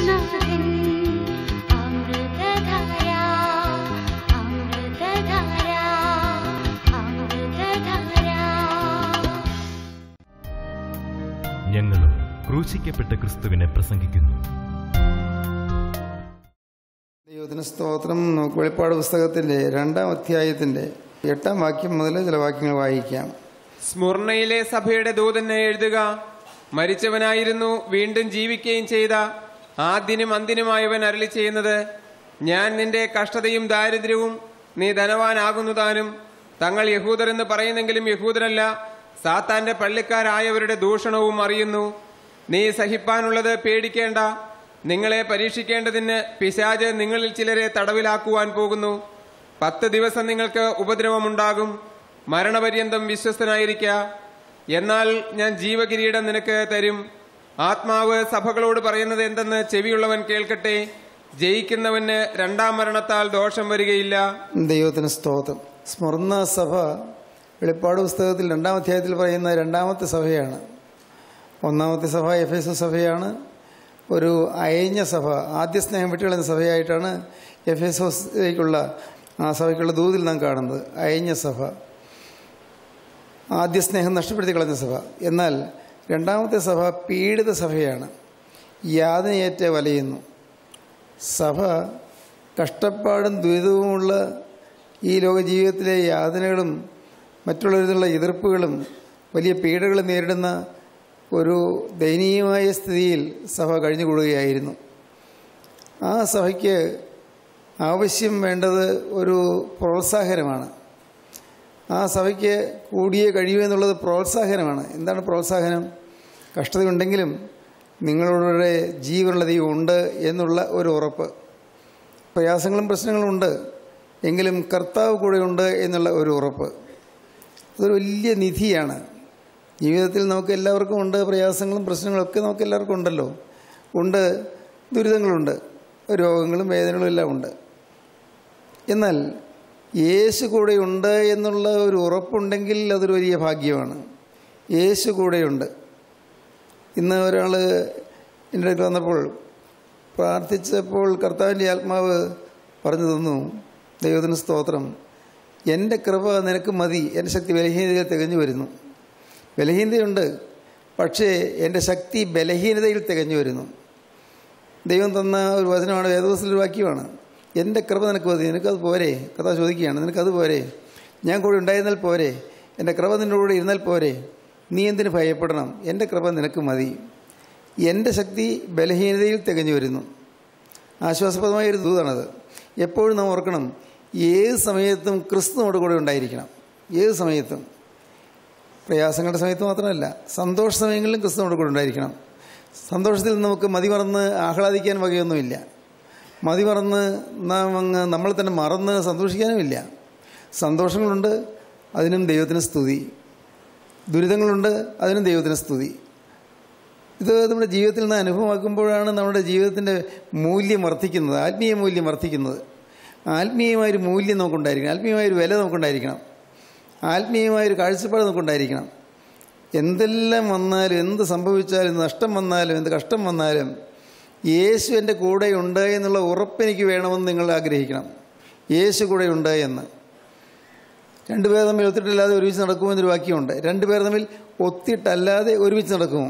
യേശുനാഥൻ അമൃതധാര അമൃതധാര അമൃതധാര ഞങ്ങളും ക്രൂശിക്കപ്പെട്ട ക്രിസ്തുവിനെ പ്രസംഗിക്കുന്നു ദൈവത്തിന് സ്തോത്രം നമുക്ക് വെളിപ്പാട് പുസ്തകത്തിന്റെ രണ്ടാം അധ്യായത്തിന്റെ എട്ടാം വാക്യം മുതൽ ചില വാക്യങ്ങൾ വായിക്കാം സ്മുർണയിലെ സഭയുടെ ദൂതനെ എഴുതുക മരിച്ചവനായിരുന്നു വീണ്ടും ജീവിക്കുകയും ചെയ്ത ആദ്യനും അന്തിനുമായവൻ അരളി ചെയ്യുന്നത് ഞാൻ നിന്റെ കഷ്ടതയും ദാരിദ്ര്യവും നീ ധനവാനാകുന്നതാനും തങ്ങൾ യഹൂദർ എന്ന് പറയുന്നെങ്കിലും യഹൂദരല്ല സാത്താന്റെ പള്ളിക്കാരായവരുടെ ദൂഷണവും അറിയുന്നു നീ സഹിപ്പാനുള്ളത് പേടിക്കേണ്ട നിങ്ങളെ പരീക്ഷിക്കേണ്ടതിന് പിശാജ് നിങ്ങളിൽ ചിലരെ തടവിലാക്കുവാൻ പോകുന്നു പത്ത് ദിവസം നിങ്ങൾക്ക് ഉപദ്രവമുണ്ടാകും മരണപര്യന്തം വിശ്വസ്തനായിരിക്ക എന്നാൽ ഞാൻ ജീവകിരീടം നിനക്ക് തരും ആത്മാവ് സഭകളോട് പറയുന്നത് എന്തെന്ന് ചെവിയുള്ളവൻ കേൾക്കട്ടെ ജയിക്കുന്നവന് രണ്ടാം മരണത്താൽ ദോഷം വരികയില്ല ദൈവത്തിന് സ്തോത്രം സ്മർണ സഭ വെളിപ്പാട് പുസ്തകത്തിൽ രണ്ടാം അധ്യായത്തിൽ പറയുന്ന രണ്ടാമത്തെ സഭയാണ് ഒന്നാമത്തെ സഭ എഫ് എസ് സഭയാണ് ഒരു അയഞ്ഞ സഭ ആദ്യ സ്നേഹം വിട്ടുകളയുന്ന സഭയായിട്ടാണ് എഫ് എസ് എസിലേക്കുള്ള ആ സഭയ്ക്കുള്ള ദൂതിൽ നാം കാണുന്നത് അയഞ്ഞ സഭ ആദ്യ സ്നേഹം നഷ്ടപ്പെടുത്തി കളഞ്ഞ സഭ എന്നാൽ രണ്ടാമത്തെ സഭ പീഡിത സഭയാണ് യാതനയേറ്റ് വലയുന്നു സഭ കഷ്ടപ്പാടും ദുരിതവുമുള്ള ഈ ലോക ജീവിതത്തിലെ യാതനകളും മറ്റുള്ളവരിലുള്ള എതിർപ്പുകളും വലിയ പീഡകളും നേരിടുന്ന ഒരു ദയനീയമായ സ്ഥിതിയിൽ സഭ കഴിഞ്ഞുകൂടുകയായിരുന്നു ആ സഭയ്ക്ക് ആവശ്യം വേണ്ടത് ഒരു പ്രോത്സാഹനമാണ് ആ സഭയ്ക്ക് കൂടിയേ കഴിയൂ എന്നുള്ളത് പ്രോത്സാഹനമാണ് എന്താണ് പ്രോത്സാഹനം കഷ്ടതയുണ്ടെങ്കിലും നിങ്ങളുടെ ജീവനുള്ള ദൈവം ഉണ്ട് എന്നുള്ള ഒരു ഉറപ്പ് പ്രയാസങ്ങളും പ്രശ്നങ്ങളും ഉണ്ട് എങ്കിലും കർത്താവ് കൂടെയുണ്ട് എന്നുള്ള ഒരു ഉറപ്പ് അതൊരു വലിയ നിധിയാണ് ജീവിതത്തിൽ നമുക്ക് എല്ലാവർക്കും ഉണ്ട് പ്രയാസങ്ങളും പ്രശ്നങ്ങളും ഒക്കെ നമുക്ക് എല്ലാവർക്കും ഉണ്ടല്ലോ ഉണ്ട് ദുരിതങ്ങളുണ്ട് രോഗങ്ങളും വേദനകളും എല്ലാം ഉണ്ട് എന്നാൽ യേശു കൂടെയുണ്ട് എന്നുള്ള ഒരു ഉറപ്പുണ്ടെങ്കിൽ അതൊരു വലിയ ഭാഗ്യമാണ് യേശു കൂടെയുണ്ട് ഇന്ന് ഒരാൾ എൻ്റെ അടുത്ത് വന്നപ്പോൾ പ്രാർത്ഥിച്ചപ്പോൾ കർത്താവിൻ്റെ ആത്മാവ് പറഞ്ഞു തന്നു ദൈവത്തിന് സ്തോത്രം എൻ്റെ കൃപ നിനക്ക് മതി എൻ്റെ ശക്തി ബലഹീനതയിൽ തികഞ്ഞു വരുന്നു ബലഹീനതയുണ്ട് പക്ഷേ എൻ്റെ ശക്തി ബലഹീനതയിൽ തികഞ്ഞു വരുന്നു ദൈവം തന്ന ഒരു വചനമാണ് വേദവസത്തിലൊരു വാക്യമാണ് എൻ്റെ കൃപ നിനക്ക് മതി നിനക്കത് പോരെ കഥ ചോദിക്കുകയാണ് നിനക്കത് പോരെ ഞാൻ കൂടെ ഉണ്ടായിരുന്നാൽ പോരെ എൻ്റെ കൃപ നിൻ്റെ കൂടെ ഇരുന്നാൽ പോരെ നീ എന്തിനു ഭയപ്പെടണം എൻ്റെ കൃപ നിനക്ക് മതി എൻ്റെ ശക്തി ബലഹീനതയിൽ തികഞ്ഞു വരുന്നു ആശ്വാസപ്രദമായ ഒരു ദൂതാണത് എപ്പോഴും നാം ഓർക്കണം ഏത് സമയത്തും ക്രിസ്തുവോട് കൂടെ ഉണ്ടായിരിക്കണം ഏത് സമയത്തും പ്രയാസങ്ങളുടെ സമയത്ത് മാത്രമല്ല സന്തോഷ സമയങ്ങളിലും ക്രിസ്തുവോട് കൂടെ ഉണ്ടായിരിക്കണം സന്തോഷത്തിൽ നമുക്ക് മതി മറന്ന് ആഹ്ലാദിക്കാൻ വകയൊന്നുമില്ല മതി മറന്ന് നാം അങ്ങ് നമ്മൾ തന്നെ മറന്ന് സന്തോഷിക്കാനുമില്ല സന്തോഷങ്ങളുണ്ട് അതിനും ദൈവത്തിന് സ്തുതി ദുരിതങ്ങളുണ്ട് അതിനും ദൈവത്തിന് സ്തുതി ഇത് നമ്മുടെ ജീവിതത്തിൽ നിന്ന് അനുഭവമാക്കുമ്പോഴാണ് നമ്മുടെ ജീവിതത്തിൻ്റെ മൂല്യം വർദ്ധിക്കുന്നത് ആത്മീയ മൂല്യം വർദ്ധിക്കുന്നത് ആത്മീയമായൊരു മൂല്യം നമുക്കുണ്ടായിരിക്കണം ആത്മീയമായൊരു വില നമുക്കുണ്ടായിരിക്കണം ആത്മീയമായൊരു കാഴ്ചപ്പാട് നമുക്കുണ്ടായിരിക്കണം എന്തെല്ലാം വന്നാലും എന്ത് സംഭവിച്ചാലും നഷ്ടം വന്നാലും എന്ത് കഷ്ടം വന്നാലും യേശു എൻ്റെ കൂടെയുണ്ട് എന്നുള്ള ഉറപ്പെനിക്ക് വേണമെന്ന് നിങ്ങൾ ആഗ്രഹിക്കണം യേശു കൂടെയുണ്ട് എന്ന് രണ്ടുപേർ തമ്മിൽ ഒത്തിട്ടല്ലാതെ ഒരുമിച്ച് നടക്കുമോ എന്നൊരു വാക്യമുണ്ട് രണ്ടുപേർ തമ്മിൽ ഒത്തിട്ടല്ലാതെ ഒരുമിച്ച് നടക്കുമോ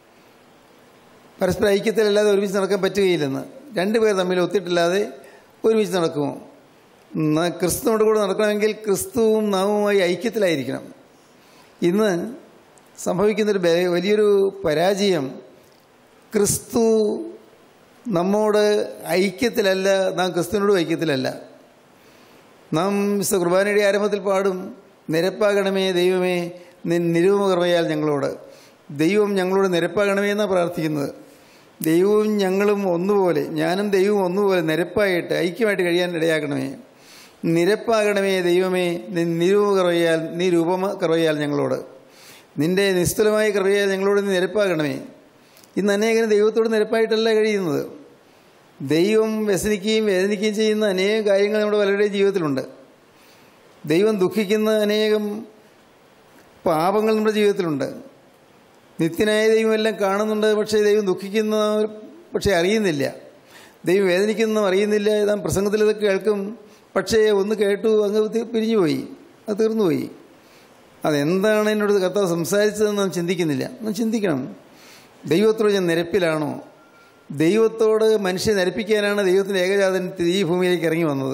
പരസ്പര ഐക്യത്തിലല്ലാതെ ഒരുമിച്ച് നടക്കാൻ പറ്റുകയില്ലെന്ന് രണ്ടുപേർ തമ്മിൽ ഒത്തിട്ടില്ലാതെ ഒരുമിച്ച് നടക്കുമോ ന- ക്രിസ്തുവിനോട് കൂടെ നടക്കണമെങ്കിൽ ക്രിസ്തുവും നാവുമായി ഐക്യത്തിലായിരിക്കണം ഇന്ന് സംഭവിക്കുന്നൊരു ബെ- വലിയൊരു പരാജയം ക്രിസ്തു നമ്മോട് ഐക്യത്തിലല്ല നാം ക്രിസ്തുവിനോടും ഐക്യത്തിലല്ല നാം വിശുദ്ധ കുർബാനയുടെ ആരംഭത്തിൽ പാടും നിരപ്പാകണമേ ദൈവമേ നിൻ നിരുപമകർമ്മയാൽ ഞങ്ങളോട് ദൈവം ഞങ്ങളോട് നിരപ്പാകണമേ എന്നാണ് പ്രാർത്ഥിക്കുന്നത് ദൈവവും ഞങ്ങളും ഒന്നുപോലെ ഞാനും ദൈവവും ഒന്നുപോലെ നിരപ്പായിട്ട് ഐക്യമായിട്ട് കഴിയാൻ ഇടയാക്കണമേ നിരപ്പാകണമേ ദൈവമേ നിൻ നിരൂപകൃപയാൽ നീ രൂപമ കൃപയാൽ ഞങ്ങളോട് നിന്റെ നിസ്തുലമായ കൃപയാൽ ഞങ്ങളോട് നീ നിരപ്പാകണമേ ഇന്ന് അനേകരും ദൈവത്തോട് നിരപ്പായിട്ടല്ല കഴിയുന്നത് ദൈവം വ്യസനിക്കുകയും വേദനിക്കുകയും ചെയ്യുന്ന അനേകം കാര്യങ്ങൾ നമ്മുടെ പലരുടെയും ജീവിതത്തിലുണ്ട് ദൈവം ദുഃഖിക്കുന്ന അനേകം പാപങ്ങൾ നമ്മുടെ ജീവിതത്തിലുണ്ട് നിത്യനായ ദൈവം എല്ലാം കാണുന്നുണ്ട് പക്ഷേ ദൈവം ദുഃഖിക്കുന്ന പക്ഷേ അറിയുന്നില്ല ദൈവം വേദനിക്കുന്നതും അറിയുന്നില്ല നാം പ്രസംഗത്തിൽ ഇതൊക്കെ കേൾക്കും പക്ഷേ ഒന്ന് കേട്ടു അങ്ങ് തി- പിരിഞ്ഞുപോയി അത് തീർന്നുപോയി അതെന്താണ് എന്നോട് കർത്താവ് സംസാരിച്ചതെന്ന് നാം ചിന്തിക്കുന്നില്ല നാം ചിന്തിക്കണം ദൈവത്തോട് ഞാൻ നിരപ്പിലാണോ ദൈവത്തോട് മനുഷ്യനെ നിരപ്പിക്കാനാണ് ദൈവത്തിൻ്റെ ഏകജാതൻ ഈ ഭൂമിയിലേക്ക് ഇറങ്ങി വന്നത്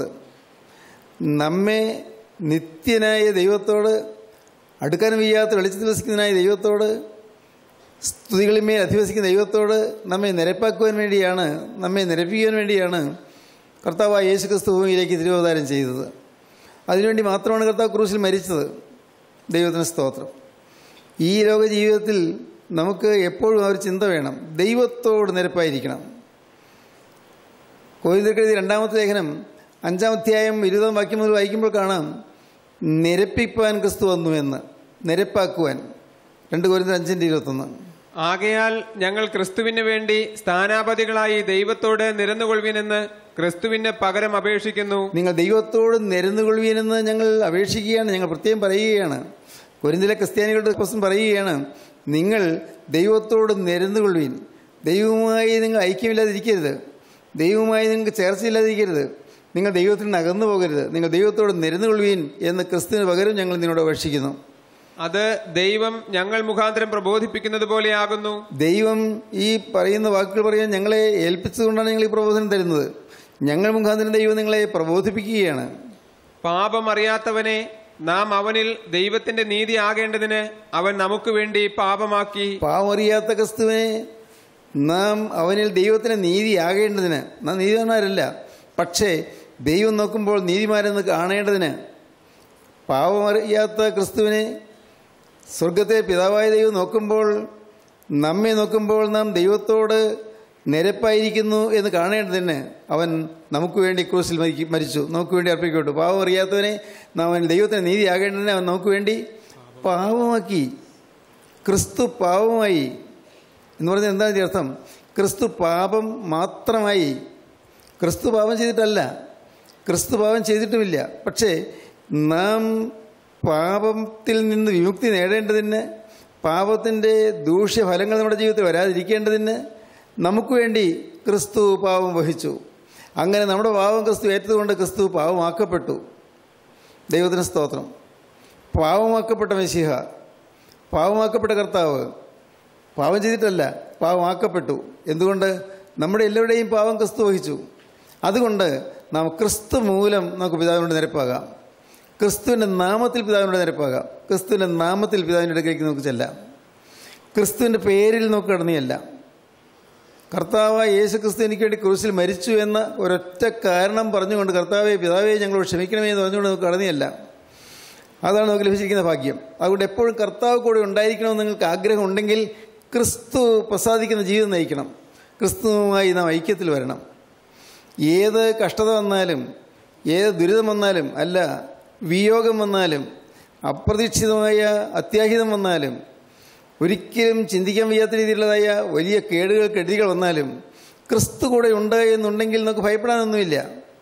നമ്മെ നിത്യനായ ദൈവത്തോട് അടുക്കാൻ വയ്യാത്ത വെളിച്ചത്തിൽ വസിക്കുന്നതിനായ ദൈവത്തോട് സ്തുതികളിന്മേൽ അധിവസിക്കുന്ന ദൈവത്തോട് നമ്മെ നിരപ്പാക്കുവാൻ വേണ്ടിയാണ് നമ്മെ നിരപ്പിക്കുവാൻ വേണ്ടിയാണ് കർത്താവ് യേശു ക്രിസ്തു ഭൂമിയിലേക്ക് തിരുവതാരം ചെയ്തത് അതിനുവേണ്ടി മാത്രമാണ് കർത്താവ് ക്രൂശിൽ മരിച്ചത് ദൈവത്തിന് സ്തോത്രം ഈ ലോക ജീവിതത്തിൽ നമുക്ക് എപ്പോഴും ആ ഒരു ചിന്ത വേണം ദൈവത്തോട് നിരപ്പായിരിക്കണം കോയിന്ദക്കെഴുതി രണ്ടാമത്തെ ലേഖനം അഞ്ചാം അധ്യായം ഇരുപതാം വാക്യം മുതൽ വായിക്കുമ്പോൾ കാണാം നിരപ്പിപ്പാൻ ക്രിസ്തു വന്നു എന്ന് നിരപ്പാക്കുവാൻ രണ്ട് കോരിന്ത അഞ്ചിൻ്റെ ഇരുപത്തൊന്ന് ആകയാൽ ഞങ്ങൾ ക്രിസ്തുവിന് വേണ്ടി സ്ഥാനാപതികളായി ദൈവത്തോട് നിരന്നുകൊള്ളുവിനെന്ന് ക്രിസ്തുവിന് പകരം അപേക്ഷിക്കുന്നു നിങ്ങൾ ദൈവത്തോട് നിരന്നുകൊള്ളുവീനെന്ന് ഞങ്ങൾ അപേക്ഷിക്കുകയാണ് ഞങ്ങൾ പ്രത്യേകം പറയുകയാണ് കൊരിന്തിലെ ക്രിസ്ത്യാനികളുടെ പ്രശ്നം പറയുകയാണ് നിങ്ങൾ ദൈവത്തോട് നിരന്നുകൊള്ളുവീൻ ദൈവവുമായി നിങ്ങൾ ഐക്യമില്ലാതിരിക്കരുത് ദൈവവുമായി നിങ്ങൾക്ക് ചേർച്ചയില്ലാതിരിക്കരുത് നിങ്ങൾ ദൈവത്തിൽ നിന്ന് അകന്നു പോകരുത് നിങ്ങൾ ദൈവത്തോട് നിരന്നുകൊള്ളുവീൻ എന്ന് ക്രിസ്തുവിന് പകരം ഞങ്ങൾ നിന്നോട് അപേക്ഷിക്കുന്നു അത് ദൈവം ഞങ്ങൾ മുഖാന്തരം പ്രബോധിപ്പിക്കുന്നത് പോലെയാകുന്നു ദൈവം ഈ പറയുന്ന വാക്കുകൾ പറയാൻ ഞങ്ങളെ ഏൽപ്പിച്ചതുകൊണ്ടാണ് ഞങ്ങൾ ഈ പ്രബോധനം തരുന്നത് ഞങ്ങൾ മുഖാന്തരം ദൈവം നിങ്ങളെ പ്രബോധിപ്പിക്കുകയാണ് പാപം അറിയാത്തവനെ നാം അവനിൽ ദൈവത്തിന്റെ നീതി ആകേണ്ടതിന് അവൻ നമുക്ക് വേണ്ടി പാപമാക്കി പാവറിയാത്ത ക്രിസ്തുവിനെ നാം അവനിൽ ദൈവത്തിന് നീതിയാകേണ്ടതിന് നാം നീതിമാന്മാരല്ല പക്ഷേ ദൈവം നോക്കുമ്പോൾ നീതിമാരെന്ന് കാണേണ്ടതിന് പാവമറിയാത്ത ക്രിസ്തുവിനെ സ്വർഗത്തെ പിതാവായ ദൈവം നോക്കുമ്പോൾ നമ്മെ നോക്കുമ്പോൾ നാം ദൈവത്തോട് നിരപ്പായിരിക്കുന്നു എന്ന് കാണേണ്ടതിന് അവൻ നമുക്ക് വേണ്ടി ക്രൂസിൽ മരിക്കും മരിച്ചു നമുക്ക് വേണ്ടി അർപ്പിക്കപ്പെട്ടു പാവം അറിയാത്തവനെ നാം അവൻ ദൈവത്തിന് നീതിയാകേണ്ടതിന് അവൻ നമുക്ക് വേണ്ടി പാവമാക്കി ക്രിസ്തു പാവമായി എന്ന് പറഞ്ഞാൽ എന്താണ് ഇതിന്റെ അർത്ഥം ക്രിസ്തു പാപം മാത്രമായി ക്രിസ്തു പാപം ചെയ്തിട്ടല്ല ക്രിസ്തു പാപം ചെയ്തിട്ടുമില്ല പക്ഷേ നാം പാപത്തിൽ നിന്ന് വിമുക്തി നേടേണ്ടതിന് പാപത്തിൻ്റെ ദൂഷ്യഫലങ്ങൾ നമ്മുടെ ജീവിതത്തിൽ വരാതിരിക്കേണ്ടതിന് നമുക്ക് വേണ്ടി ക്രിസ്തു പാപം വഹിച്ചു അങ്ങനെ നമ്മുടെ പാവം ക്രിസ്തു ഏറ്റതുകൊണ്ട് ക്രിസ്തു പാവമാക്കപ്പെട്ടു ദൈവത്തിന് സ്തോത്രം പാവമാക്കപ്പെട്ട മെസ്സിഹ പാവമാക്കപ്പെട്ട കർത്താവ് പാവം ചെയ്തിട്ടല്ല പാവമാക്കപ്പെട്ടു എന്തുകൊണ്ട് നമ്മുടെ എല്ലാവരുടെയും പാവം ക്രിസ്തു വഹിച്ചു അതുകൊണ്ട് നാം ക്രിസ്തു മൂലം നമുക്ക് പിതാവിനോട് നിരപ്പാകാം ക്രിസ്തുവിൻ്റെ നാമത്തിൽ പിതാവിനോട് നിരപ്പാകാം ക്രിസ്തുവിൻ്റെ നാമത്തിൽ പിതാവിൻ്റെ അടുക്കലേക്ക് നമുക്ക് ചെല്ലാം ക്രിസ്തുവിൻ്റെ പേരിൽ നമുക്ക് കടന്നിയല്ല കർത്താവായ യേശു ക്രിസ്തു എനിക്ക് വേണ്ടി ക്രൂശിൽ മരിച്ചു എന്ന ഒരൊറ്റ കാരണം പറഞ്ഞുകൊണ്ട് കർത്താവെ പിതാവെ ഞങ്ങളോട് ക്ഷമിക്കണമേ എന്ന് പറഞ്ഞുകൊണ്ട് നമുക്ക് കടന്നിയല്ല അതാണ് നമുക്ക് ലഭിച്ചിരിക്കുന്ന ഭാഗ്യം അതുകൊണ്ട് എപ്പോഴും കർത്താവ് കൂടെ ഉണ്ടായിരിക്കണമെന്ന് നിങ്ങൾക്ക് ആഗ്രഹം ഉണ്ടെങ്കിൽ ക്രിസ്തു പ്രസാദിക്കുന്ന ജീവിതം നയിക്കണം ക്രിസ്തുവുമായി നാം ഐക്യത്തിൽ വരണം ഏത് കഷ്ടത വന്നാലും ഏത് ദുരിതം വന്നാലും അല്ല വിയോഗം വന്നാലും അപ്രതീക്ഷിതമായ അത്യാഹിതം വന്നാലും ഒരിക്കലും ചിന്തിക്കാൻ വയ്യാത്ത രീതിയിലുള്ളതായ വലിയ കേടുകൾ കെടുതികൾ വന്നാലും ക്രിസ്തു കൂടെ ഉണ്ട് എന്നുണ്ടെങ്കിൽ നമുക്ക് ഭയപ്പെടാനൊന്നുമില്ല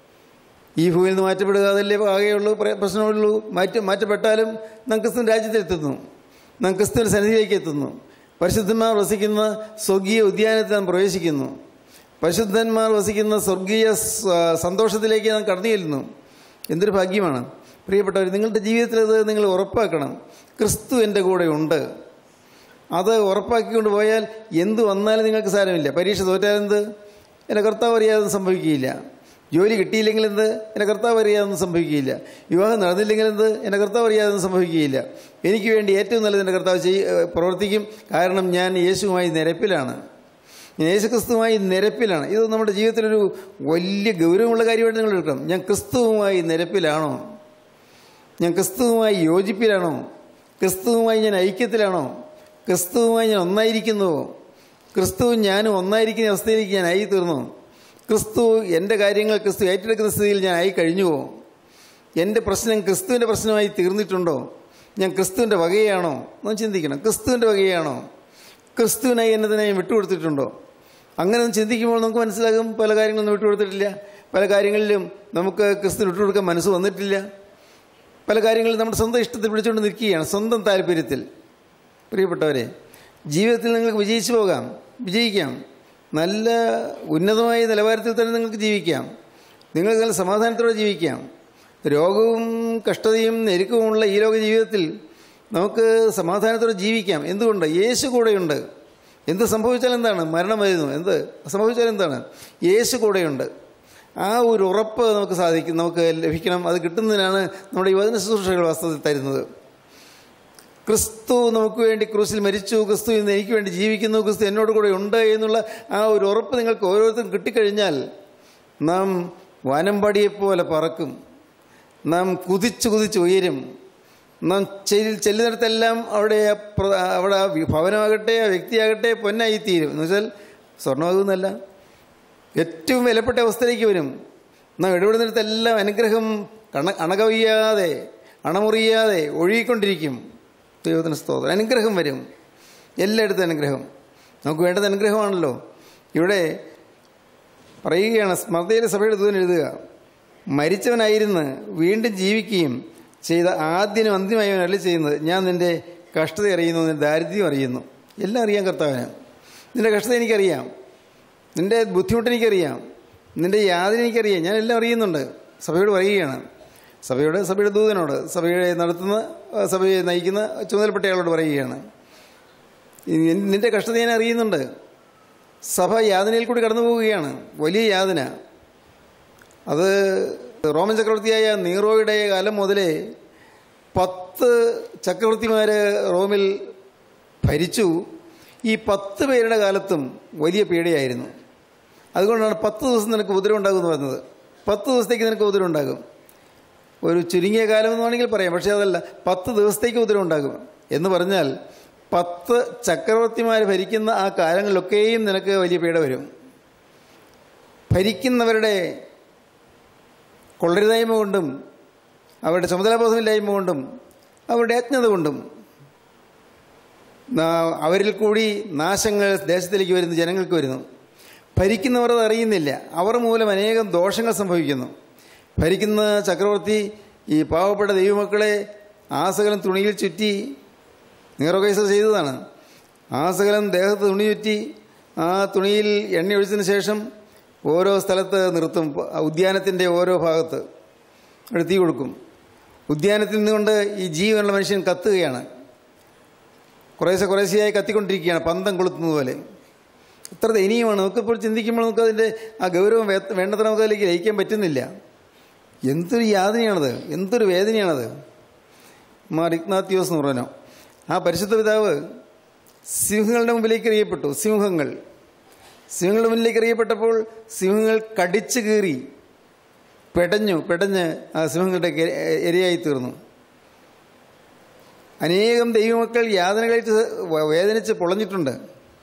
ഈ ഭൂമിയിൽ നിന്ന് മാറ്റപ്പെടുക അതല്ലേ ആകെയുള്ളൂ പ്ര- പ്രശ്നമുള്ളൂ മാറ്റ മാറ്റപ്പെട്ടാലും നാം ക്രിസ്തു രാജ്യത്തെത്തുന്നു നാം ക്രിസ്തുവിൻ്റെ സന്നിധിയിലേക്ക് എത്തുന്നു പരിശുദ്ധന്മാർ വസിക്കുന്ന സ്വർഗീയ ഉദ്യാനത്തിൽ നാം പ്രവേശിക്കുന്നു പരിശുദ്ധന്മാർ വസിക്കുന്ന സ്വർഗീയ സ- സന്തോഷത്തിലേക്ക് നാം കടന്നു ചെല്ലുന്നു എന്തൊരു ഭാഗ്യമാണ് പ്രിയപ്പെട്ടവർ നിങ്ങളുടെ ജീവിതത്തിൽ അത് നിങ്ങൾ ഉറപ്പാക്കണം ക്രിസ്തു എൻ്റെ കൂടെ ഉണ്ട് അത് ഉറപ്പാക്കിക്കൊണ്ട് പോയാൽ എന്ത് വന്നാലും നിങ്ങൾക്ക് സാരമില്ല പരീക്ഷ തോറ്റാലെന്ത് എൻ്റെ കർത്താവ് അറിയാതെ സംഭവിക്കുകയില്ല ജോലി കിട്ടിയില്ലെങ്കിൽ എന്ത് എൻ്റെ കർത്താവ് അറിയാതൊന്നും സംഭവിക്കുകയില്ല വിവാഹം നടന്നില്ലെങ്കിൽ എന്ത് എൻ്റെ കർത്താവ് അറിയാതൊന്നും സംഭവിക്കുകയില്ല എനിക്ക് വേണ്ടി ഏറ്റവും നല്ലത് എൻ്റെ കർത്താവ് ചെയ് ഏഹ് പ്രവർത്തിക്കും കാരണം ഞാൻ യേശുവുമായി നിരപ്പിലാണ് ഞാൻ യേശു ക്രിസ്തുവുമായി നിരപ്പിലാണ് ഇത് നമ്മുടെ ജീവിതത്തിലൊരു വലിയ ഗൗരവമുള്ള കാര്യമായിട്ട് നിങ്ങൾ എടുക്കണം ഞാൻ ക്രിസ്തുവുമായി നിരപ്പിലാണോ ഞാൻ ക്രിസ്തുവുമായി യോജിപ്പിലാണോ ക്രിസ്തുവുമായി ഞാൻ ഐക്യത്തിലാണോ ക്രിസ്തുവുമായി ഞാൻ ഒന്നായിരിക്കുന്നുവോ ക്രിസ്തുവും ഞാനും ഒന്നായിരിക്കുന്ന അവസ്ഥയിലേക്ക് ഞാൻ ആയി തീർന്നു ക്രിസ്തു എൻ്റെ കാര്യങ്ങൾ ക്രിസ്തു ഏറ്റെടുക്കുന്ന സ്ഥിതിയിൽ ഞാൻ ആയി കഴിഞ്ഞുവോ എൻ്റെ പ്രശ്നം ക്രിസ്തുവിൻ്റെ പ്രശ്നമായി തീർന്നിട്ടുണ്ടോ ഞാൻ ക്രിസ്തുവിൻ്റെ വകയാണോ ഒന്ന് ചിന്തിക്കണം ക്രിസ്തുവിൻ്റെ വകയാണോ ക്രിസ്തുവിനായി എന്നെ തന്നെ ഞാൻ വിട്ടുകൊടുത്തിട്ടുണ്ടോ അങ്ങനെ ഒന്ന് ചിന്തിക്കുമ്പോൾ നമുക്ക് മനസ്സിലാകും പല കാര്യങ്ങളൊന്നും വിട്ടുകൊടുത്തിട്ടില്ല പല കാര്യങ്ങളിലും നമുക്ക് ക്രിസ്തു വിട്ടുകൊടുക്കാൻ മനസ്സ് വന്നിട്ടില്ല പല കാര്യങ്ങളും നമ്മുടെ സ്വന്തം ഇഷ്ടത്തിൽ പിടിച്ചുകൊണ്ട് നിൽക്കുകയാണ് സ്വന്തം താല്പര്യത്തിൽ പ്രിയപ്പെട്ടവരെ ജീവിതത്തിൽ നിങ്ങൾക്ക് വിജയിച്ചു പോകാം വിജയിക്കാം നല്ല ഉന്നതമായ നിലവാരത്തിൽ തന്നെ നിങ്ങൾക്ക് ജീവിക്കാം നിങ്ങൾക്ക് നല്ല സമാധാനത്തോടെ ജീവിക്കാം രോഗവും കഷ്ടതയും ഞെരുക്കവുമുള്ള ഈ ലോക ജീവിതത്തിൽ നമുക്ക് സമാധാനത്തോടെ ജീവിക്കാം എന്തുകൊണ്ട് യേശു കൂടെയുണ്ട് എന്ത് സംഭവിച്ചാൽ എന്താണ് മരണം വരുന്നു എന്ത് സംഭവിച്ചാൽ എന്താണ് യേശു കൂടെയുണ്ട് ആ ഒരു ഉറപ്പ് നമുക്ക് സാധിക്കും നമുക്ക് ലഭിക്കണം അത് കിട്ടുന്നതിനാണ് നമ്മുടെ ഈ വചന ശുശ്രൂഷകൾ വാസ്തവത്തിൽ തരുന്നത് ക്രിസ്തു നമുക്ക് വേണ്ടി ക്രൂസിൽ മരിച്ചു ക്രിസ്തു ഇന്ന് എനിക്ക് വേണ്ടി ജീവിക്കുന്നു ക്രിസ്തു എന്നോട് കൂടെ ഉണ്ട് എന്നുള്ള ആ ഒരു ഉറപ്പ് നിങ്ങൾക്ക് ഓരോരുത്തരും കിട്ടിക്കഴിഞ്ഞാൽ നാം വാനമ്പാടിയെപ്പോലെ പറക്കും നാം കുതിച്ച് കുതിച്ച് ഉയരും നാം ചെല്ലി ചെല്ലുന്നിടത്തെല്ലാം അവിടെ ആ പ്ര- അവിടെ ആ വി- ഭവനമാകട്ടെ ആ വ്യക്തിയാകട്ടെ പൊന്നായി തീരും എന്ന് വെച്ചാൽ സ്വർണ്ണമാകുന്നല്ല ഏറ്റവും വിലപ്പെട്ട അവസ്ഥയിലേക്ക് വരും നാം ഇടപെടുന്നിടത്തെല്ലാം അനുഗ്രഹം കണ അണകവയ്യാതെ അണമുറിയാതെ ഒഴുകിക്കൊണ്ടിരിക്കും ദൈവത്തിന് സ്തോത്രം അനുഗ്രഹം വരും എല്ലായിടത്തും അനുഗ്രഹം നമുക്ക് വേണ്ടത് അനുഗ്രഹമാണല്ലോ ഇവിടെ പറയുകയാണ് സ്മൃതിയിലെ സഭയുടെ ദൂതൻ എഴുതുക മരിച്ചവനായിരുന്ന് വീണ്ടും ജീവിക്കുകയും ചെയ്ത ആദ്യനും അന്തിമയവൻ അല്ല ചെയ്യുന്നത് ഞാൻ നിന്റെ കഷ്ടത അറിയുന്നു നിന്റെ ദാരിദ്ര്യം അറിയുന്നു എല്ലാം അറിയാം കർത്താവിന് നിന്റെ കഷ്ടത എനിക്കറിയാം നിന്റെ ബുദ്ധിമുട്ട് എനിക്കറിയാം നിന്റെ യാതന എനിക്കറിയാം ഞാൻ എല്ലാം അറിയുന്നുണ്ട് സഭയോട് പറയുകയാണ് സഭയോട് സഭയുടെ ദൂതനോട് സഭയെ നടത്തുന്ന ആ, സഭയെ നയിക്കുന്ന ചുമതലപ്പെട്ടയാളോട് പറയുകയാണ് ഈ നിന്റെ കഷ്ടത ഞാൻ അറിയുന്നുണ്ട് സഭ യാതനയിൽ കൂടി കടന്നു പോവുകയാണ് വലിയ യാതന അത് റോമൻ ചക്രവർത്തിയായ നീറോയുടെ കാലം മുതലേ പത്ത് ചക്രവർത്തിമാർ റോമിൽ ഭരിച്ചു ഈ പത്ത് പേരുടെ കാലത്തും വലിയ പീഡയായിരുന്നു അതുകൊണ്ടാണ് പത്ത് ദിവസം നിനക്ക് ഉപദ്രവം ഉണ്ടാകും എന്ന് പറഞ്ഞത് പത്ത് ദിവസത്തേക്ക് നിനക്ക് ഉപദ്രവം ഉണ്ടാകും ഒരു ചുരുങ്ങിയ കാലം എന്ന് വേണമെങ്കിൽ പറയാം പക്ഷേ അതല്ല പത്ത് ദിവസത്തേക്ക് ഉപദ്രവം ഉണ്ടാകും എന്ന് പറഞ്ഞാൽ പത്ത് ചക്രവർത്തിമാർ ഭരിക്കുന്ന ആ കാലങ്ങളിലൊക്കെയും നിനക്ക് വലിയ പീഡ വരും ഭരിക്കുന്നവരുടെ കൊള്ളരുതായ്മ കൊണ്ടും അവരുടെ ചുമതലാബോധമില്ലായ്മ കൊണ്ടും അവരുടെ അജ്ഞത കൊണ്ടും നാ- അവരിൽ കൂടി നാശങ്ങൾ ദേശത്തിലേക്ക് വരുന്നു ജനങ്ങൾക്ക് വരുന്നു ഭരിക്കുന്നവർ അത് അറിയുന്നില്ല അവർ മൂലം അനേകം ദോഷങ്ങൾ സംഭവിക്കുന്നു ഭരിക്കുന്ന ചക്രവർത്തി ഈ പാവപ്പെട്ട ദൈവമക്കളെ ആസകലം തുണിയിൽ ചുറ്റി നീറോകൈസ ചെയ്തതാണ് ആസകലം ദേഹത്ത് തുണി ചുറ്റി ആ തുണിയിൽ എണ്ണ ഒഴിച്ചതിന് ശേഷം ഓരോ സ്ഥലത്ത് നിർത്തും ഉദ്യാനത്തിൻ്റെ ഓരോ ഭാഗത്ത് അവിടെ തീ കൊടുക്കും ഉദ്യാനത്തിൽ നിന്നുകൊണ്ട് ഈ ജീവനുള്ള മനുഷ്യൻ കത്തുകയാണ് കുറേശ്ശെ കുറേശ്ശെയായി കത്തിക്കൊണ്ടിരിക്കുകയാണ് പന്തം കൊളുത്തുന്നത് പോലെ എത്ര ദയനീയമാണ് നമുക്കിപ്പോൾ ചിന്തിക്കുമ്പോൾ നമുക്ക് അതിൻ്റെ ആ ഗൗരവം വേ- വേണ്ടത്ര നമുക്ക് അതിലേക്ക് ലയിക്കാൻ പറ്റുന്നില്ല എന്തൊരു യാതനയാണത് എന്തൊരു വേദനയാണത് മാർ ഇഗ്നാത്യോസ് എന്ന് പറഞ്ഞോ ആ പരിശുദ്ധ പിതാവ് സിംഹങ്ങളുടെ മുമ്പിലേക്ക് എറിയപ്പെട്ടു സിംഹങ്ങൾ സിംഹങ്ങളുടെ മുന്നിലേക്ക് എറിയപ്പെട്ടപ്പോൾ സിംഹങ്ങൾ കടിച്ചു കീറി പെടഞ്ഞു പെടഞ്ഞ് ആ സിംഹങ്ങളുടെ കെ- ഇരയായി തീർന്നു അനേകം ദൈവമക്കൾ യാതനകളായിട്ട് വ- വേദനിച്ച് പൊളഞ്ഞിട്ടുണ്ട്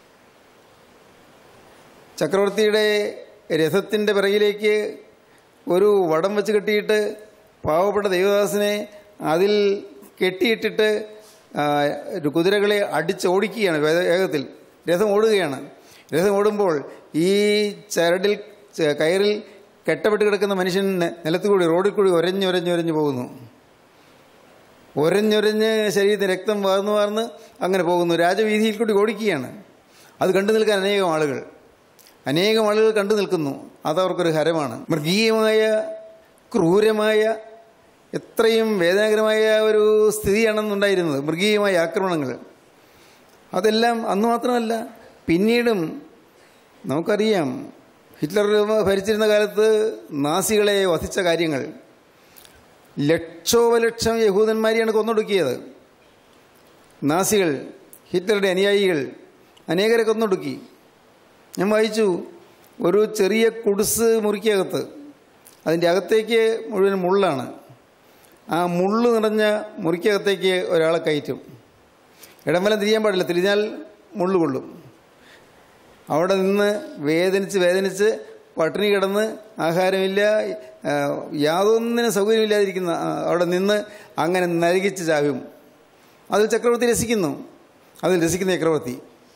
ചക്രവർത്തിയുടെ രഥത്തിൻ്റെ പിറകിലേക്ക് ഒരു വടം വെച്ച് കെട്ടിയിട്ട് പാവപ്പെട്ട ദൈവദാസനെ അതിൽ കെട്ടിയിട്ടിട്ട് ആ, ഒരു കുതിരകളെ അടിച്ചോടിക്കുകയാണ് വേ- വേഗത്തിൽ രഥം ഓടുകയാണ് രഥം ഓടുമ്പോൾ ഈ ചരടിൽ ച- കയറിൽ കെട്ടപ്പെട്ട് കിടക്കുന്ന മനുഷ്യൻ നിലത്ത് കൂടി റോഡിൽ കൂടി ഒരഞ്ഞൊരഞ്ഞൊരഞ്ഞു പോകുന്നു ഒരഞ്ഞൊരഞ്ഞ് ശരീരത്തിൽ രക്തം വാർന്നു വാർന്ന് അങ്ങനെ പോകുന്നു രാജവീതിയിൽ കൂടി ഓടിക്കുകയാണ് അത് കണ്ടു നിൽക്കാൻ അനേകം ആളുകൾ അനേകം ആളുകൾ കണ്ടു നിൽക്കുന്നു അതവർക്കൊരു ഹരമാണ് മൃഗീയമായ ക്രൂരമായ എത്രയും വേദനാകരമായ ഒരു സ്ഥിതിയാണെന്നുണ്ടായിരുന്നത് മൃഗീയമായ ആക്രമണങ്ങൾ അതെല്ലാം അന്ന് മാത്രമല്ല പിന്നീടും നമുക്കറിയാം ഹിറ്റ്ലർ ഭരിച്ചിരുന്ന കാലത്ത് നാസികളെ വധിച്ച കാര്യങ്ങൾ ലക്ഷോപലക്ഷം യഹൂദന്മാരെയാണ് കൊന്നൊടുക്കിയത് നാസികൾ ഹിറ്റ്ലറുടെ അനുയായികൾ അനേകരെ കൊന്നൊടുക്കി ഞാൻ വായിച്ചു ഒരു ചെറിയ കുടിസ് മുറിക്കകത്ത് അതിൻ്റെ അകത്തേക്ക് മുഴുവൻ മുള്ളാണ് ആ മുള്ള് നിറഞ്ഞ മുറിക്കകത്തേക്ക് ഒരാളെ കയറ്റും ഇടംവലം തിരിയാൻ പാടില്ല തിരിഞ്ഞാൽ മുള്ളു കൊള്ളും അവിടെ നിന്ന് വേദനിച്ച് വേദനിച്ച് പട്ടിണി കിടന്ന് ആഹാരമില്ല ആ, യാതൊന്നിനും സൗകര്യമില്ലാതിരിക്കുന്ന ആ, അവിടെ നിന്ന് അങ്ങനെ നരകിച്ച് ചാവും അതിൽ ചക്രവർത്തി രസിക്കുന്നു അതിൽ രസിക്കുന്ന ചക്രവർത്തി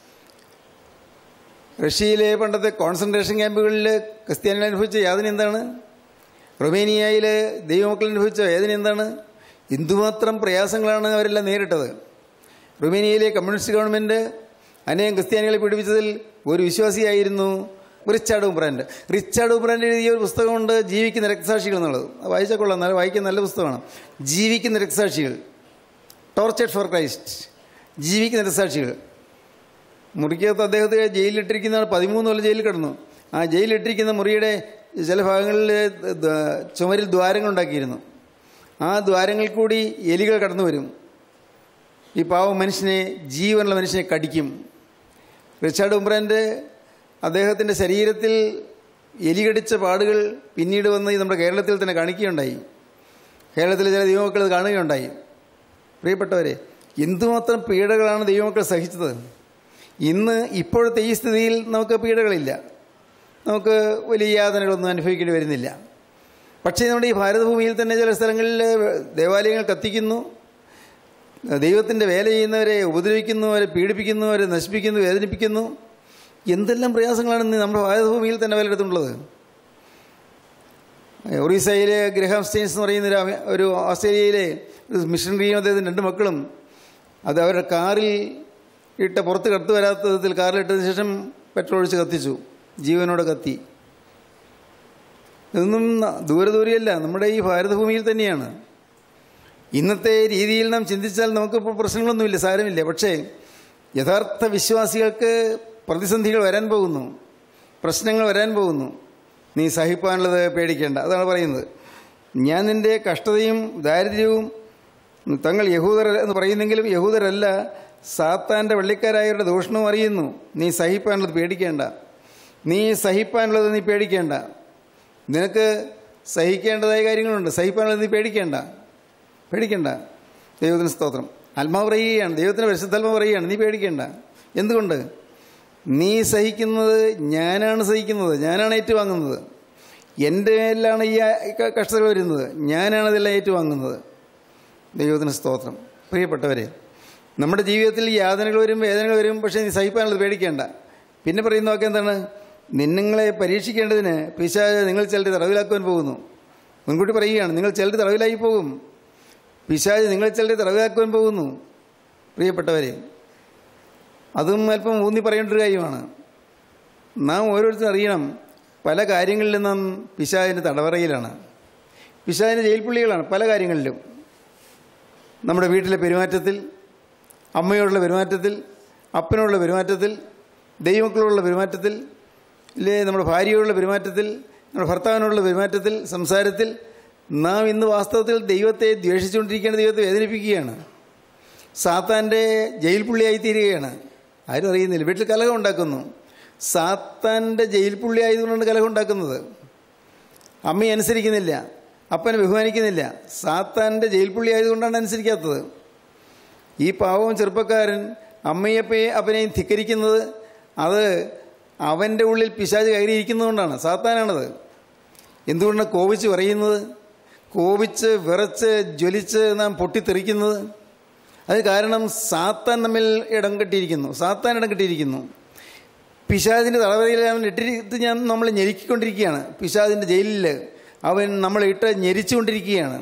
റഷ്യയിലെ പണ്ടത്തെ കോൺസെൻട്രേഷൻ ക്യാമ്പുകളിൽ ക്രിസ്ത്യാനികൾ അനുഭവിച്ച യാതന എന്താണ് റൊമേനിയയിൽ ദൈവമക്കൾ അനുഭവിച്ച വേദന എന്താണ് എന്തുമാത്രം പ്രയാസങ്ങളാണ് അവരെല്ലാം നേരിട്ടത് റൊമേനിയയിലെ കമ്മ്യൂണിസ്റ്റ് ഗവൺമെൻറ് അനേകം ക്രിസ്ത്യാനികളെ പീഡിപ്പിച്ചതിൽ ഒരു വിശ്വാസിയായിരുന്നു റിച്ചാർഡ് ഉബ്രാൻഡ് റിച്ചാർഡ് ഉബ്രാൻഡ് എഴുതിയ ഒരു പുസ്തകമുണ്ട് ജീവിക്കുന്ന രക്തസാക്ഷികൾ എന്നുള്ളത് അത് വായിച്ചാൽ കൊള്ളാം നല്ല വായിക്കാൻ നല്ല പുസ്തകമാണ് ജീവിക്കുന്ന രക്തസാക്ഷികൾ ടോർച്ചർഡ് ഫോർ ക്രൈസ്റ്റ് ജീവിക്കുന്ന രക്തസാക്ഷികൾ മുറിക്കകത്ത് അദ്ദേഹത്തെ ജയിലിലിട്ടിരിക്കുന്ന ആൾ പതിമൂന്ന് കൊല്ലം ജയിലിൽ കിടന്നു ആ ജയിലിലിട്ടിരിക്കുന്ന മുറിയുടെ ചില ഭാഗങ്ങളിൽ ദ്വ- ചുമരിൽ ദ്വാരങ്ങളുണ്ടാക്കിയിരുന്നു ആ ദ്വാരങ്ങളിൽ കൂടി എലികൾ കടന്നു വരും ഈ പാവ മനുഷ്യനെ ജീവനുള്ള മനുഷ്യനെ കടിക്കും റിച്ചാർഡ് ഉംബ്രാൻ്റെ അദ്ദേഹത്തിൻ്റെ ശരീരത്തിൽ എലി കടിച്ച പാടുകൾ പിന്നീട് വന്ന് ഈ നമ്മുടെ കേരളത്തിൽ തന്നെ കാണിക്കുകയുണ്ടായി കേരളത്തിലെ ചില ദൈവമക്കൾ ഇത് കാണുകയുണ്ടായി പ്രിയപ്പെട്ടവരെ എന്തുമാത്രം പീഡകളാണ് ദൈവമക്കൾ സഹിച്ചത് ഇന്ന് ഇപ്പോഴത്തെ ഈ സ്ഥിതിയിൽ നമുക്ക് പീഡകളില്ല നമുക്ക് വലിയ യാതനകളൊന്നും അനുഭവിക്കേണ്ടി വരുന്നില്ല പക്ഷേ നമ്മുടെ ഈ ഭാരതഭൂമിയിൽ തന്നെ ചില സ്ഥലങ്ങളിൽ ദേവാലയങ്ങൾ കത്തിക്കുന്നു ദൈവത്തിൻ്റെ വേല ചെയ്യുന്നവരെ ഉപദ്രവിക്കുന്നു അവരെ പീഡിപ്പിക്കുന്നു അവരെ നശിപ്പിക്കുന്നു വേദനിപ്പിക്കുന്നു എന്തെല്ലാം പ്രയാസങ്ങളാണ് ഇന്ന് നമ്മുടെ ഭാരതഭൂമിയിൽ തന്നെ പലയിടത്തുള്ളത് ഒറീസയിലെ ഗ്രഹാം സ്റ്റെയിൻസ് എന്ന് പറയുന്ന ഒരു അമേ- ഒരു ഓസ്ട്രേലിയയിലെ ഒരു മിഷണറിയും അദ്ദേഹത്തിൻ്റെ രണ്ട് മക്കളും അത് അവരുടെ കാറിൽ ഇട്ട പുറത്ത് കടത്തു വരാത്ത വിധത്തിൽ കാറിലിട്ടതിന് ശേഷം പെട്രോൾ ഒഴിച്ച് കത്തിച്ചു ജീവനോടെ കത്തി ഇതൊന്നും ന- ദൂരെ ദൂരെയല്ല നമ്മുടെ ഈ ഭാരതഭൂമിയിൽ തന്നെയാണ് ഇന്നത്തെ രീതിയിൽ നാം ചിന്തിച്ചാൽ നമുക്കിപ്പോൾ പ്രശ്നങ്ങളൊന്നുമില്ല സാരമില്ല പക്ഷേ യഥാർത്ഥ വിശ്വാസികൾക്ക് പ്രതിസന്ധികൾ വരാൻ പോകുന്നു പ്രശ്നങ്ങൾ വരാൻ പോകുന്നു നീ സഹിപ്പാനുള്ളത് പേടിക്കേണ്ട അതാണ് പറയുന്നത് ഞാൻ നിൻ്റെ കഷ്ടതയും ദാരിദ്ര്യവും തങ്ങൾ യഹൂദർ എന്ന് പറയുന്നെങ്കിലും യഹൂദരല്ല സാത്താൻ്റെ വെള്ളിക്കാരായവരുടെ ദൂഷണവും അറിയുന്നു നീ സഹിപ്പാനുള്ളത് പേടിക്കേണ്ട നീ സഹിപ്പാനുള്ളത് നീ പേടിക്കേണ്ട നിനക്ക് സഹിക്കേണ്ടതായ കാര്യങ്ങളുണ്ട് സഹിപ്പാനുള്ളത് നീ പേടിക്കേണ്ട പേടിക്കണ്ട ദൈവത്തിന് സ്തോത്രം ആത്മാവ് പറയുകയാണ് ദൈവത്തിന് പരിശുദ്ധാത്മാവ് പറയുകയാണ് നീ പേടിക്കേണ്ട എന്തുകൊണ്ട് നീ സഹിക്കുന്നത് ഞാനാണ് സഹിക്കുന്നത് ഞാനാണ് ഏറ്റുവാങ്ങുന്നത് എൻ്റെ മേലാണ് ഈ ക- കഷ്ടതകൾ വരുന്നത് ഞാനാണ് ഇതെല്ലാം ഏറ്റുവാങ്ങുന്നത് ദൈവത്തിന് സ്തോത്രം പ്രിയപ്പെട്ടവരെ നമ്മുടെ ജീവിതത്തിൽ യാതനകൾ വരും വേദനകൾ വരും പക്ഷേ നീ സഹിപ്പാനുള്ളത് പേടിക്കേണ്ട പിന്നെ പറയുന്ന വാക്ക് എന്താണ് നിങ്ങളെ പരീക്ഷിക്കേണ്ടതിന് പിശാച് നിങ്ങൾ ചിലർ തടവിലാക്കുവാൻ പോകുന്നു മുൻകൂട്ടി പറയുകയാണ് നിങ്ങൾ ചിലർ തടവിലായി പോകും പിശാജ് നിങ്ങൾ ചിലരെ തടവിലാക്കുവാൻ പോകുന്നു പ്രിയപ്പെട്ടവരെ അതും അല്പം ഊന്നി പറയേണ്ട ഒരു കാര്യമാണ് നാം ഓരോരുത്തരും അറിയണം പല കാര്യങ്ങളിലും നാം പിശാജിൻ്റെ തടവറയിലാണ് പിശാജിൻ്റെ ജയിൽപ്പുള്ളികളാണ് പല കാര്യങ്ങളിലും നമ്മുടെ വീട്ടിലെ പെരുമാറ്റത്തിൽ അമ്മയോടുള്ള പെരുമാറ്റത്തിൽ അപ്പനോടുള്ള പെരുമാറ്റത്തിൽ ദൈവമക്കളോടുള്ള പെരുമാറ്റത്തിൽ ഇല്ലേ നമ്മുടെ ഭാര്യയോടുള്ള പെരുമാറ്റത്തിൽ നമ്മുടെ ഭർത്താവിനോടുള്ള പെരുമാറ്റത്തിൽ സംസാരത്തിൽ നാം ഇന്ന് വാസ്തവത്തിൽ ദൈവത്തെ ദ്വേഷിച്ചുകൊണ്ടിരിക്കുകയാണ് ദൈവത്തെ വേദനിപ്പിക്കുകയാണ് സാത്താൻ്റെ ജയിൽ പുള്ളിയായി തീരുകയാണ് ആരും അറിയുന്നില്ല വീട്ടിൽ കലഹം ഉണ്ടാക്കുന്നു സാത്താൻ്റെ ജയിൽ പുള്ളി ആയതുകൊണ്ടാണ് കലഹം ഉണ്ടാക്കുന്നത് അമ്മയെ അനുസരിക്കുന്നില്ല അപ്പനെ ബഹുമാനിക്കുന്നില്ല സാത്താൻ്റെ ജയിൽ പുള്ളി ആയതുകൊണ്ടാണ് അനുസരിക്കാത്തത് ഈ പാവം ചെറുപ്പക്കാരൻ അമ്മയപ്പയെ അപ്പനെയും ധിക്കരിക്കുന്നത് അത് അവൻ്റെ ഉള്ളിൽ പിശാച് കയറിയിരിക്കുന്നതുകൊണ്ടാണ് സാത്താനാണത് എന്തുകൊണ്ടാണ് കോപിച്ച് പറയുന്നത് കോപിച്ച് വിറച്ച് ജ്വലിച്ച് നാം പൊട്ടിത്തെറിക്കുന്നത് അത് കാരണം സാത്താൻ നമ്മിൽ ഇടം കെട്ടിയിരിക്കുന്നു സാത്താൻ ഇടം കെട്ടിയിരിക്കുന്നു പിശാദിൻ്റെ തടവറയിൽ അവൻ ഇട്ടിട്ട് ഞാൻ നമ്മൾ ഞെരുക്കിക്കൊണ്ടിരിക്കുകയാണ് പിശാദിൻ്റെ ജയിലിൽ അവൻ നമ്മളെ ഇട്ട് ഞെരിച്ചുകൊണ്ടിരിക്കുകയാണ്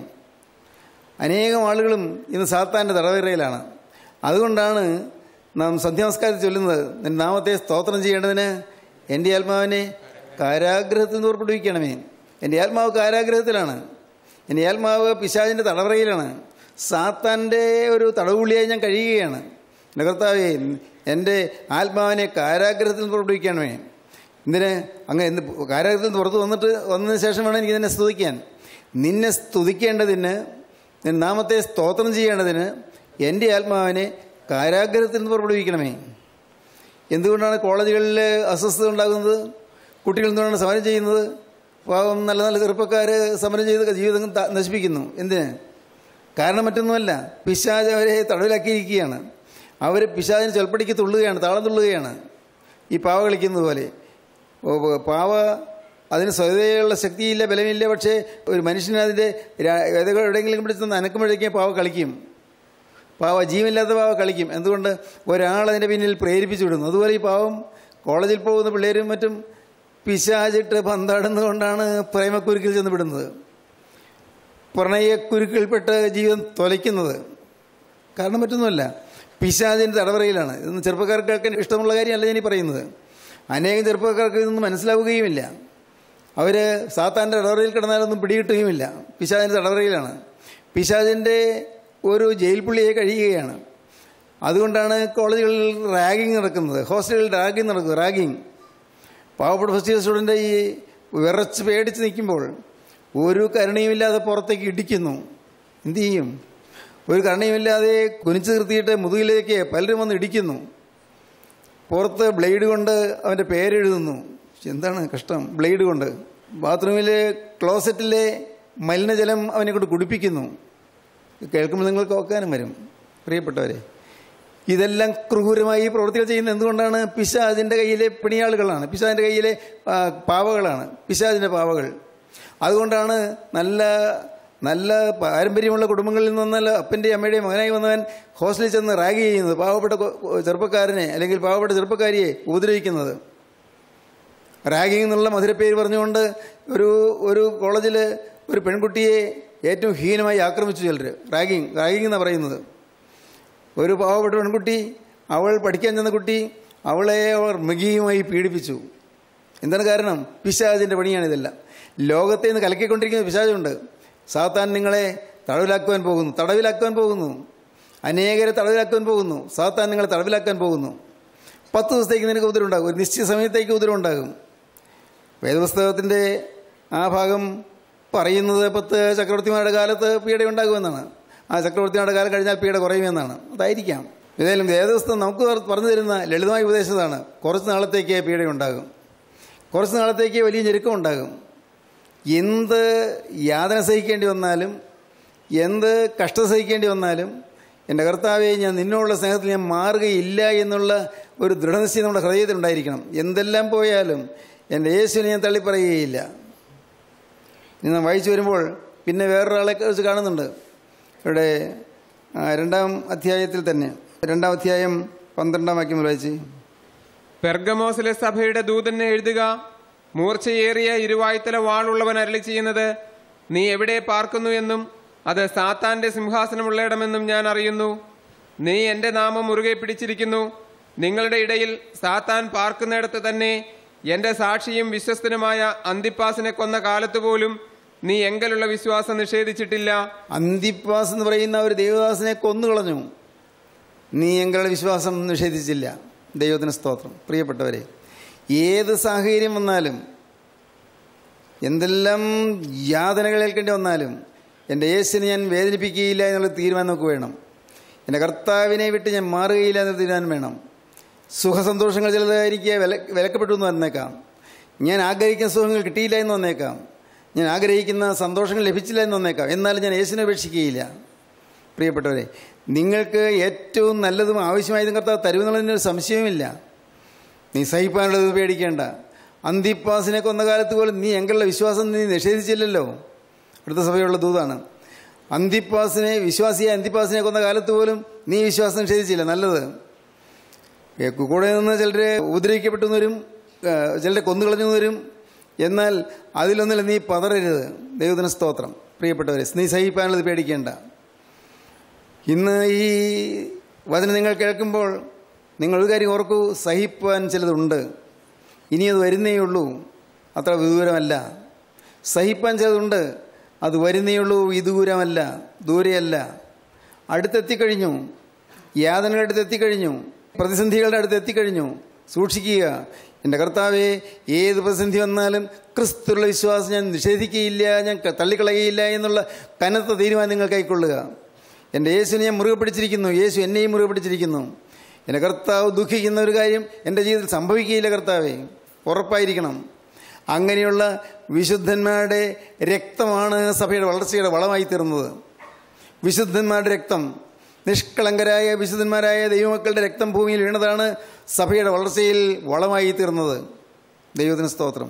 അനേകം ആളുകളും ഇന്ന് സാത്താൻ്റെ തടവറയിലാണ് അതുകൊണ്ടാണ് നാം സന്ധ്യാനമസ്കാരത്തിൽ ചൊല്ലുന്നത് നിന്റെ നാമത്തെ സ്തോത്രം ചെയ്യേണ്ടതിന് എൻ്റെ ആത്മാവിനെ കാരാഗ്രഹത്തിൽ നിന്ന് പുറപ്പെടുവിക്കണമേ എൻ്റെ ആത്മാവ് കാരാഗ്രഹത്തിലാണ് എൻ്റെ ആത്മാവ് പിശാചിൻ്റെ തടവറയിലാണ് സാത്താൻ്റെ ഒരു തടവുള്ളിയായി ഞാൻ കഴിയുകയാണ് എൻ്റെ കർത്താവേ എൻ്റെ ആത്മാവിനെ കാരാഗ്രഹത്തിൽ നിന്ന് പുറപ്പെടുവിക്കണമേ എന്തിന് അങ്ങ് എന്ത് കാരാഗ്രഹത്തിൽ നിന്ന് പുറത്ത് വന്നിട്ട് വന്നതിന് ശേഷം വേണം എനിക്ക് നിന്നെ സ്തുതിക്കാൻ നിന്നെ സ്തുതിക്കേണ്ടതിന് നിന്റെ നാമത്തെ സ്തോത്രം ചെയ്യേണ്ടതിന് എൻ്റെ ആത്മാവിനെ കാരാഗ്രഹത്തിൽ നിന്ന് പുറപ്പെടുവിക്കണമേ എന്തുകൊണ്ടാണ് കോളേജുകളിൽ അസ്വസ്ഥത ഉണ്ടാകുന്നത് കുട്ടികൾ എന്തുകൊണ്ടാണ് സമരം ചെയ്യുന്നത് പാവം നല്ല നല്ല ചെറുപ്പക്കാർ സമരം ചെയ്ത് ജീവിതം ത- നശിപ്പിക്കുന്നു എന്തിന് കാരണം മറ്റൊന്നുമല്ല പിശാജ് അവരെ തടവിലാക്കിയിരിക്കുകയാണ് അവർ പിശാജിന് ചൊൽപ്പടിക്ക് തുള്ളുകയാണ് താളം തുള്ളുകയാണ് ഈ പാവ കളിക്കുന്നത് പോലെ ഓ, ഓ, പാവ അതിന് സ്വതയുള്ള ശക്തിയില്ല ബലമില്ല പക്ഷേ ഒരു മനുഷ്യന് അതിൻ്റെ ര- ഏതെങ്കിലും എവിടെയെങ്കിലും പിടിച്ച് അനക്കുമ്പോഴേക്കും പാവ കളിക്കും പാവ ജീവനില്ലാത്ത പാവ കളിക്കും എന്തുകൊണ്ട് ഒരാളതിൻ്റെ പിന്നിൽ പ്രേരിപ്പിച്ചു വിടുന്നു അതുപോലെ ഈ പാവം കോളേജിൽ പോകുന്ന പിള്ളേരും മറ്റും പിശാചിട്ട് പന്താടുന്നതുകൊണ്ടാണ് പ്രേമക്കുരുക്കിൽ ചെന്ന് വിടുന്നത് പ്രണയക്കുരുക്കിൽപ്പെട്ട് ജീവിതം തൊലയ്ക്കുന്നത് കാരണം മറ്റൊന്നുമല്ല പിശാചിൻ്റെ തടവറയിലാണ് ഇതൊന്നും ചെറുപ്പക്കാർക്കൊക്കെ ഇഷ്ടമുള്ള കാര്യമല്ല ഞാൻ ഈ പറയുന്നത് അനേകം ചെറുപ്പക്കാർക്ക് ഇതൊന്നും മനസ്സിലാവുകയുമില്ല അവർ സാത്താൻ്റെ തടവറയിൽ കിടന്നാലൊന്നും പിടികിട്ടുകയുമില്ല പിശാചിൻ്റെ തടവറയിലാണ് പിശാചിൻ്റെ ഒരു ജയിൽ പുള്ളിയെ കഴിയുകയാണ് അതുകൊണ്ടാണ് കോളേജുകളിൽ റാഗിങ് നടക്കുന്നത് ഹോസ്റ്റലുകളിൽ റാഗിങ് നടക്കുന്നത് റാഗിങ് പാവപ്പെട്ട ഫസ്റ്റ് ഇയർ സ്റ്റുഡൻ്റ് ഈ വിറച്ച് പേടിച്ച് നിൽക്കുമ്പോൾ ഒരു കരുണയുമില്ലാതെ പുറത്തേക്ക് ഇടിക്കുന്നു എന്തു ചെയ്യും ഒരു കരുണയുമില്ലാതെ കുനിച്ചു നിർത്തിയിട്ട് മുതുകിലേക്ക് പലരും വന്ന് ഇടിക്കുന്നു പുറത്ത് ബ്ലേഡ് കൊണ്ട് അവൻ്റെ പേരെഴുതുന്നു എന്താണ് കഷ്ടം ബ്ലേഡ് കൊണ്ട് ബാത്റൂമിലെ ക്ലോസറ്റിലെ മലിനജലം അവനെ കൊണ്ട് കുടിപ്പിക്കുന്നു കേൾക്കുമ്പോൾ നിങ്ങൾക്ക് ഓക്കാനും വരും പ്രിയപ്പെട്ടവരെ ഇതെല്ലാം ക്രൂരമായി പ്രവൃത്തികൾ ചെയ്യുന്നത് എന്തുകൊണ്ടാണ് പിശാജിൻ്റെ കയ്യിലെ പിണിയാളുകളാണ് പിശാജിൻ്റെ കയ്യിലെ ആ, പാവകളാണ് പിശാജിൻ്റെ പാവകൾ അതുകൊണ്ടാണ് നല്ല നല്ല പാരമ്പര്യമുള്ള കുടുംബങ്ങളിൽ നിന്നല്ല അപ്പൻ്റെയും അമ്മയുടെയും മകനായി വന്നവൻ ഹോസ്റ്റലിൽ ചെന്ന് റാഗ് ചെയ്യുന്നത് പാവപ്പെട്ട കൊ- ചെറുപ്പക്കാരനെ അല്ലെങ്കിൽ പാവപ്പെട്ട ചെറുപ്പക്കാരിയെ ഉപദ്രവിക്കുന്നത് റാഗിംഗ് എന്നുള്ള മധുരപ്പേര് പറഞ്ഞുകൊണ്ട് ഒരു ഒരു കോളേജിൽ ഒരു പെൺകുട്ടിയെ ഏറ്റവും ഹീനമായി ആക്രമിച്ചു ചിലർ റാഗിങ് റാഗിങ് എന്നാണ് പറയുന്നത് ഒരു പാവപ്പെട്ട പെൺകുട്ടി അവൾ പഠിക്കാൻ ചെന്ന കുട്ടി അവളെ അവർ മൃഗീയമായി പീഡിപ്പിച്ചു എന്താണ് കാരണം പിശാചിൻ്റെ പണിയാണിതെല്ലാം ലോകത്തെ നിന്ന് കലക്കിക്കൊണ്ടിരിക്കുന്ന പിശാചുണ്ട് സാത്താൻ നിങ്ങളെ തടവിലാക്കുവാൻ പോകുന്നു തടവിലാക്കുവാൻ പോകുന്നു അനേകരെ തടവിലാക്കുവാൻ പോകുന്നു സാത്താൻ നിങ്ങളെ തടവിലാക്കാൻ പോകുന്നു പത്ത് ദിവസത്തേക്ക് നിനക്ക് ഉദരം ഉണ്ടാകും ഒരു നിശ്ചിത സമയത്തേക്ക് ഉദരം ഉണ്ടാകും വേദപുസ്തകത്തിൻ്റെ ആ ഭാഗം പറയുന്നത് പത്ത് ചക്രവർത്തിമാരുടെ കാലത്ത് പീഡ ഉണ്ടാകുമെന്നാണ് ആ ചക്രവർത്തിമാരുടെ കാലം കഴിഞ്ഞാൽ പീഡ കുറയുമെന്നാണ് അതായിരിക്കാം ഏതായാലും വേദപുസ്തകം നമുക്ക് പറ- പറഞ്ഞു തരുന്ന ലളിതമായ ഉപദേശതാണ് കുറച്ച് നാളത്തേക്ക് പീഡ ഉണ്ടാകും കുറച്ച് നാളത്തേക്ക് വലിയ ഞെരുക്കം ഉണ്ടാകും എന്ത് യാതന സഹിക്കേണ്ടി വന്നാലും എന്ത് കഷ്ടം സഹിക്കേണ്ടി വന്നാലും എൻ്റെ കർത്താവെ ഞാൻ നിന്നോടുള്ള സ്നേഹത്തിൽ ഞാൻ മാറുകയില്ല എന്നുള്ള ഒരു ദൃഢനിശ്ചയം നമ്മുടെ ഹൃദയത്തിൽ ഉണ്ടായിരിക്കണം എന്തെല്ലാം പോയാലും എൻ്റെ യേശുവിനെ ഞാൻ തള്ളിപ്പറയുകയില്ല ഇനി നാം വായിച്ചു വരുമ്പോൾ പിന്നെ വേറൊരാളെ കുറിച്ച് കാണുന്നുണ്ട് ഇവിടെ ആ, രണ്ടാം അധ്യായത്തിൽ തന്നെ രണ്ടാം അധ്യായം പന്ത്രണ്ടാം വാക്യം മുതൽ വായിച്ച് പെർഗമോസിലെ സഭയുടെ ദൂതനെ എഴുതുക മൂർച്ചയേറിയ ഇരുവായ്ത്തല വാളുള്ളവൻ അരളി ചെയ്യുന്നത് നീ എവിടെ പാർക്കുന്നു എന്നും അത് സാത്താന്റെ സിംഹാസനമുള്ളയിടമെന്നും ഞാൻ അറിയുന്നു നീ എന്റെ നാമം മുറുകെ പിടിച്ചിരിക്കുന്നു നിങ്ങളുടെ ഇടയിൽ സാത്താൻ പാർക്കുന്നിടത്ത് തന്നെ എന്റെ സാക്ഷിയും വിശ്വസ്തനുമായ അന്തിപ്പാസിനെ കൊന്ന കാലത്ത് പോലും നീ എങ്കലുള്ള വിശ്വാസം നിഷേധിച്ചിട്ടില്ല അന്തിപ്പാസ് എന്ന് പറയുന്ന ഒരു ദേവദാസനെ കൊന്നുകളഞ്ഞു നീ എങ്ങളുടെ വിശ്വാസം നിഷേധിച്ചില്ല ദൈവത്തിന് സ്തോത്രം പ്രിയപ്പെട്ടവരെ ഏത് സാഹചര്യം വന്നാലും എന്തെല്ലാം യാതനകൾ ഏൽക്കേണ്ടി വന്നാലും എൻ്റെ യേശുവിനെ ഞാൻ വേദനിപ്പിക്കുകയില്ല എന്നുള്ള തീരുമാനം നമുക്ക് വേണം എൻ്റെ കർത്താവിനെ വിട്ട് ഞാൻ മാറുകയില്ല എന്നൊരു തീരുമാനം വേണം സുഖസന്തോഷങ്ങൾ ചിലത് എനിക്ക് വില വിലക്കപ്പെട്ടു എന്ന് വന്നേക്കാം ഞാൻ ആഗ്രഹിക്കുന്ന സുഖങ്ങൾ കിട്ടിയില്ല എന്ന് വന്നേക്കാം ഞാൻ ആഗ്രഹിക്കുന്ന സന്തോഷങ്ങൾ ലഭിച്ചില്ല എന്ന് വന്നേക്കാം എന്നാലും ഞാൻ യേശുവിനെ ഉപേക്ഷിക്കുകയില്ല പ്രിയപ്പെട്ടവരെ നിങ്ങൾക്ക് ഏറ്റവും നല്ലതും ആവശ്യമായതും കർത്താവ് തരുമെന്നുള്ളതിന് ഒരു സംശയവുമില്ല നീ സഹിപ്പാനുള്ളത് പേടിക്കേണ്ട അന്തിപ്പാസിനെ കൊന്ന കാലത്ത് പോലും നീ എങ്കളുടെ വിശ്വാസം നീ നിഷേധിച്ചില്ലല്ലോ അടുത്ത സഭയുള്ള ദൂതാണ് അന്തിപ്പാസിനെ വിശ്വാസിയെ അന്തിപ്പാസിനെ കൊന്ന കാലത്ത് പോലും നീ വിശ്വാസം നിഷേധിച്ചില്ല നല്ലത് ഏ, കൂടെ നിന്ന് ചിലരെ ഉപദ്രവിക്കപ്പെട്ടു വരും ചിലരെ കൊന്നുകളഞ്ഞു വരും എന്നാൽ അതിലൊന്നിലും നീ പതറരുത് ദൈവത്തിന് സ്തോത്രം പ്രിയപ്പെട്ടവരെ നീ സഹിപ്പാനുള്ളത് പേടിക്കേണ്ട ഇന്ന് ഈ വചനം നിങ്ങൾ കേൾക്കുമ്പോൾ നിങ്ങൾ ഒരു കാര്യം ഓർക്കൂ സഹിപ്പാൻ ചിലതുണ്ട് ഇനി അത് വരുന്നേ ഉള്ളൂ അത്ര വിദൂരമല്ല സഹിപ്പാൻ ചിലതുണ്ട് അത് വരുന്നേ ഉള്ളൂ വിദൂരമല്ല ദൂരെയല്ല അടുത്തെത്തിക്കഴിഞ്ഞു യാതനകളുടെ അടുത്ത് എത്തിക്കഴിഞ്ഞു പ്രതിസന്ധികളുടെ അടുത്ത് എത്തിക്കഴിഞ്ഞു സൂക്ഷിക്കുക എൻ്റെ കർത്താവെ ഏത് പ്രതിസന്ധി വന്നാലും ക്രിസ്തുള്ള വിശ്വാസം ഞാൻ നിഷേധിക്കുകയില്ല ഞാൻ ക- തള്ളിക്കളയുകയില്ല എന്നുള്ള കനത്ത തീരുമാനം നിങ്ങൾ കൈക്കൊള്ളുക എൻ്റെ യേശുവിനെ ഞാൻ മുറുകെ പിടിച്ചിരിക്കുന്നു യേശു എന്നെയും മുറുകെ പിടിച്ചിരിക്കുന്നു എൻ്റെ കർത്താവ് ദുഃഖിക്കുന്ന ഒരു കാര്യം എൻ്റെ ജീവിതത്തിൽ സംഭവിക്കുകയില്ല കർത്താവെ ഉറപ്പായിരിക്കണം അങ്ങനെയുള്ള വിശുദ്ധന്മാരുടെ രക്തമാണ് സഭയുടെ വളർച്ചയുടെ വളമായി തീർന്നത് വിശുദ്ധന്മാരുടെ രക്തം നിഷ്കളങ്കരായ വിശുദ്ധന്മാരായ ദൈവമക്കളുടെ രക്തം ഭൂമിയിൽ വീണതാണ് സഭയുടെ വളർച്ചയിൽ വളമായി തീർന്നത് ദൈവത്തിന് സ്തോത്രം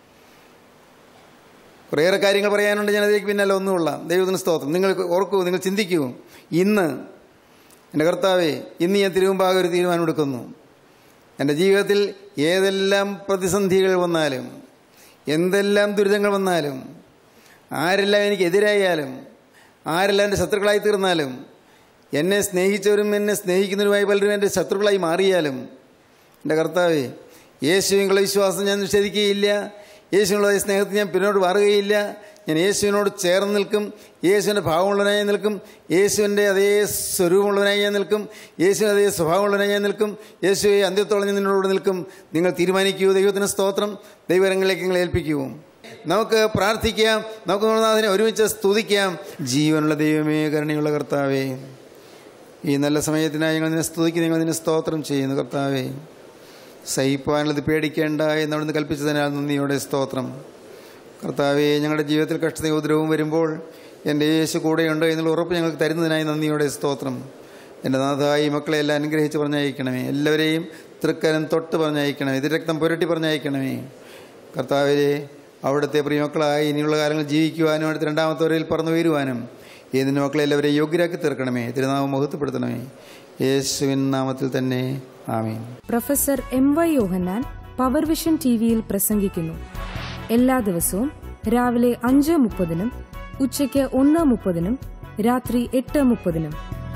കുറേയേറെ കാര്യങ്ങൾ പറയാനുണ്ട് ഞാൻ അതിലേക്ക് പിന്നാലെ ഒന്നുമില്ല ദൈവത്തിന് സ്തോത്രം നിങ്ങൾ ഓർക്കൂ നിങ്ങൾ ചിന്തിക്കൂ ഇന്ന് എൻ്റെ കർത്താവെ ഇന്ന് ഞാൻ തിരുമുമ്പാകെ ഒരു തീരുമാനമെടുക്കുന്നു എൻ്റെ ജീവിതത്തിൽ ഏതെല്ലാം പ്രതിസന്ധികൾ വന്നാലും എന്തെല്ലാം ദുരിതങ്ങൾ വന്നാലും ആരെല്ലാം എനിക്ക് എതിരായാലും ആരെല്ലാം എൻ്റെ ശത്രുക്കളായി തീർന്നാലും എന്നെ സ്നേഹിച്ചവരും എന്നെ സ്നേഹിക്കുന്നവരുമായി പലരും എൻ്റെ ശത്രുക്കളായി മാറിയാലും എൻ്റെ കർത്താവേ യേശുവിനുള്ള വിശ്വാസം ഞാൻ നിഷേധിക്കുകയില്ല യേശുവിനുള്ള സ്നേഹത്തിൽ ഞാൻ പിന്നോട്ട് മാറുകയില്ല ഞാൻ യേശുവിനോട് ചേർന്ന് നിൽക്കും യേശുവിൻ്റെ ഭാവമുള്ളവനായി നിൽക്കും യേശുവിൻ്റെ അതേ സ്വരൂപമുള്ളവനായി ഞാൻ നിൽക്കും യേശുവിൻ്റെ അതേ സ്വഭാവമുള്ളവനായി ഞാൻ നിൽക്കും യേശുവെ അന്ത്യത്തോളം ഞാൻ നിന്നോട് നിൽക്കും നിങ്ങൾ തീരുമാനിക്കൂ ദൈവത്തിന് സ്തോത്രം ദൈവരങ്ങളിലേക്ക് നിങ്ങൾ ഏൽപ്പിക്കൂ നമുക്ക് പ്രാർത്ഥിക്കാം നമുക്ക് നാഥനെ ഒരുമിച്ച് സ്തുതിക്കാം ജീവനുള്ള ദൈവമേ കരുണയുള്ള കർത്താവേ ഈ നല്ല സമയത്തിനായി ഞങ്ങൾ നിന്നെ സ്തുതിക്കുന്നു ഞങ്ങൾ നിന്നെ സ്തോത്രം ചെയ്യുന്നു കർത്താവേ സഹിപ്പാനുള്ളത് പേടിക്കേണ്ട എന്നവിടുന്ന് കൽപ്പിച്ചതിനാൽ നന്ദിയോടെ സ്തോത്രം കർത്താവെ ഞങ്ങളുടെ ജീവിതത്തിൽ കഷ്ടതയും ഉപദ്രവവും വരുമ്പോൾ എൻ്റെ യേശു കൂടെയുണ്ട് എന്നുള്ള ഉറപ്പ് ഞങ്ങൾക്ക് തരുന്നതിനായി നന്ദിയോടെ സ്തോത്രം എൻ്റെ നാഥായി മക്കളെ എല്ലാം അനുഗ്രഹിച്ച് പറഞ്ഞയക്കണമേ എല്ലാവരെയും തൃക്കരം തൊട്ട് പറഞ്ഞയക്കണമേ ഇത് രക്തം പുരട്ടി പറഞ്ഞയക്കണമേ കർത്താവിലെ അവിടുത്തെ പ്രിയമക്കളായി ഇനിയുള്ള കാലങ്ങൾ ജീവിക്കുവാനും അടുത്ത രണ്ടാമത്തവരിൽ പറന്നു വീരുവാനും ഏതിൻ്റെ മക്കളെ എല്ലാവരെയും യോഗ്യരാക്കി തീർക്കണമേ തിരുനാമം മഹത്വപ്പെടുത്തണമേ യേശുവിൻ നാമത്തിൽ തന്നെ ആമീൻ professor M Y Yohannan power vision T വിയിൽ പ്രസംഗിക്കുന്നു എല്ലാ ദിവസവും രാവിലെ അഞ്ച് മുപ്പതിനും ഉച്ചയ്ക്ക് ഒന്ന് മുപ്പതിനും രാത്രി എട്ട് മുപ്പതിനും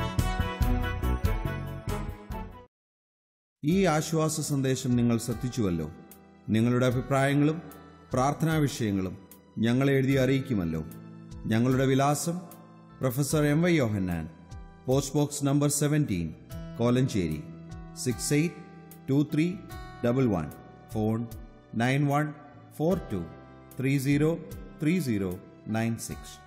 ഈ ആശ്വാസ സന്ദേശം നിങ്ങൾ ശ്രദ്ധിച്ചുവല്ലോ നിങ്ങളുടെ അഭിപ്രായങ്ങളും പ്രാർത്ഥനാ വിഷയങ്ങളും ഞങ്ങളെ എഴുതി അറിയിക്കുമല്ലോ ഞങ്ങളുടെ വിലാസം professor M Y Yohannan post box number seventeen Kolenchery six eight two three double one phone nine one four two three zero three zero nine six